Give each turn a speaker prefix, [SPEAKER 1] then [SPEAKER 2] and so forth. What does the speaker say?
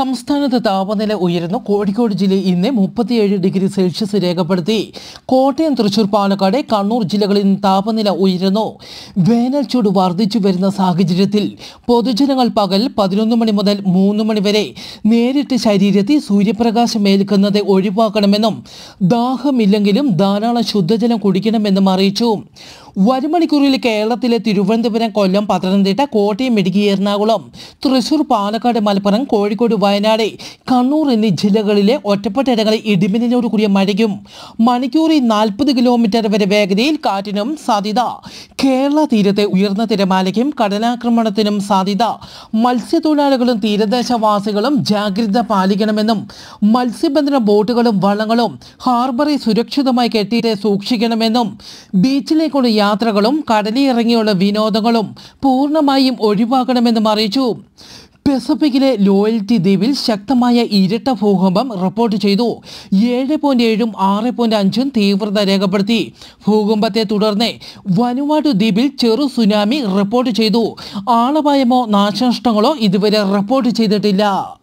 [SPEAKER 1] സംസ്ഥാനത്ത് താപനില ഉയർന്നു കോഴിക്കോട് ജില്ലയിൽ ഇന്ന് മുപ്പത്തിയേഴ് ഡിഗ്രി സെൽഷ്യസ് രേഖപ്പെടുത്തി കോട്ടയം തൃശൂർ പാലക്കാട് കണ്ണൂർ ജില്ലകളിൽ നിന്ന് താപനില ഉയരുന്നു വേനൽ ചൂട് വർദ്ധിച്ചു വരുന്ന സാഹചര്യത്തിൽ പൊതുജനങ്ങൾ പകൽ പതിനൊന്ന് മണി മുതൽ മൂന്ന് മണി വരെ നേരിട്ട് ശരീരത്തിൽ സൂര്യപ്രകാശം ഏൽക്കുന്നത് ഒഴിവാക്കണമെന്നും ദാഹമില്ലെങ്കിലും ധാരാളം ശുദ്ധജലം കുടിക്കണമെന്നും അറിയിച്ചു വരും മണിക്കൂറിൽ കേരളത്തിലെ തിരുവനന്തപുരം കൊല്ലം പത്തനംതിട്ട കോട്ടയം ഇടുക്കി എറണാകുളം തൃശൂർ പാലക്കാട് മലപ്പുറം കോഴിക്കോട് വയനാട് കണ്ണൂർ എന്നീ ജില്ലകളിലെ ഒറ്റപ്പെട്ട ഇടങ്ങളിൽ ഇടിമിന്നലോട് കൂടിയ മഴയ്ക്കും മണിക്കൂറിൽ നാൽപ്പത് കിലോമീറ്റർ വരെ വേഗതയിൽ കാറ്റിനും സാധ്യത കേരള തീരത്തെ ഉയർന്ന തിരമാലയ്ക്കും കടലാക്രമണത്തിനും സാധ്യത മത്സ്യത്തൊഴിലാളികളും തീരദേശവാസികളും ജാഗ്രത പാലിക്കണമെന്നും മത്സ്യബന്ധന ബോട്ടുകളും വള്ളങ്ങളും ഹാർബറിൽ സുരക്ഷിതമായി കെട്ടിയിട്ട് സൂക്ഷിക്കണമെന്നും ബീച്ചിലേക്കുള്ള യാത്രകളും കടലിറങ്ങിയുള്ള വിനോദങ്ങളും പൂർണ്ണമായും ഒഴിവാക്കണമെന്നും അറിയിച്ചു പെസഫിക്കിലെ ലോയൽറ്റി ദ്വീപിൽ ശക്തമായ ഇരട്ട ഭൂകമ്പം റിപ്പോർട്ട് ചെയ്തു ഏഴ് പോയിന്റ് ഏഴും ആറ് പോയിന്റ് അഞ്ചും തീവ്രത രേഖപ്പെടുത്തി ഭൂകമ്പത്തെ തുടർന്ന് വനുവാട്ടു ദ്വീപിൽ ചെറു സുനാമി റിപ്പോർട്ട് ചെയ്തു ആളപായമോ നാശനഷ്ടങ്ങളോ ഇതുവരെ റിപ്പോർട്ട് ചെയ്തിട്ടില്ല